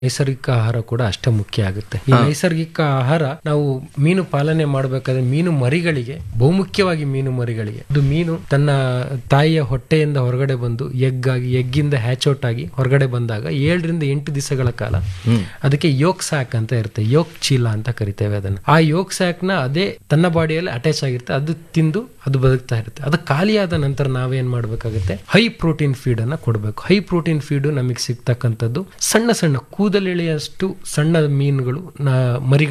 ನೈಸರ್ಗಿಕ ಆಹಾರ ಕೂಡ ಅಷ್ಟೇ ಮುಖ್ಯ ಆಗುತ್ತೆ ಈ ನೈಸರ್ಗಿಕ ಆಹಾರ ನಾವು ಮೀನು ಪಾಲನೆ ಮಾಡಬೇಕಾದ್ರೆ ಮೀನು ಮರಿಗಳಿಗೆ ಬಹುಮುಖ್ಯವಾಗಿ ಮೀನು ಮರಿಗಳಿಗೆ ಅದು ಮೀನು ತನ್ನ ತಾಯಿಯ ಹೊಟ್ಟೆಯಿಂದ ಹೊರಗಡೆ ಬಂದು ಎಗ್ ಆಗಿ ಎಗ್ಗಿಂದ ಹ್ಯಾಚ್ ಔಟ್ ಆಗಿ ಹೊರಗಡೆ ಬಂದಾಗ ಏಳರಿಂದ ಎಂಟು ದಿವಸಗಳ ಕಾಲ ಅದಕ್ಕೆ ಯೋಕ್ ಸ್ಯಾಕ್ ಅಂತ ಇರುತ್ತೆ ಯೋಕ್ ಚೀಲ ಅಂತ ಕರಿತೇವೆ ಅದನ್ನ ಆ ಯೋಕ್ ಸ್ಯಾಕ್ ನ ಅದೇ ತನ್ನ ಬಾಡಿಯಲ್ಲಿ ಅಟ್ಯಾಚ್ ಆಗಿರುತ್ತೆ ಅದು ತಿಂದು ಅದು ಬದುಕ್ತಾ ಇರುತ್ತೆ ಅದು ಖಾಲಿಯಾದ ನಂತರ ನಾವೇನ್ ಮಾಡ್ಬೇಕಾಗುತ್ತೆ ಹೈ ಪ್ರೋಟೀನ್ ಫೀಡ್ ಅನ್ನ ಕೊಡಬೇಕು ಹೈ ಪ್ರೋಟೀನ್ ಫೀಡ್ ನಮಗೆ ಸಿಗ್ತಕ್ಕಂಥದ್ದು ಸಣ್ಣ ಸಣ್ಣ ಕೂದಲೆಳೆಯಷ್ಟು ಸಣ್ಣ ಮೀನುಗಳು ನ- ಮರಿಗಳು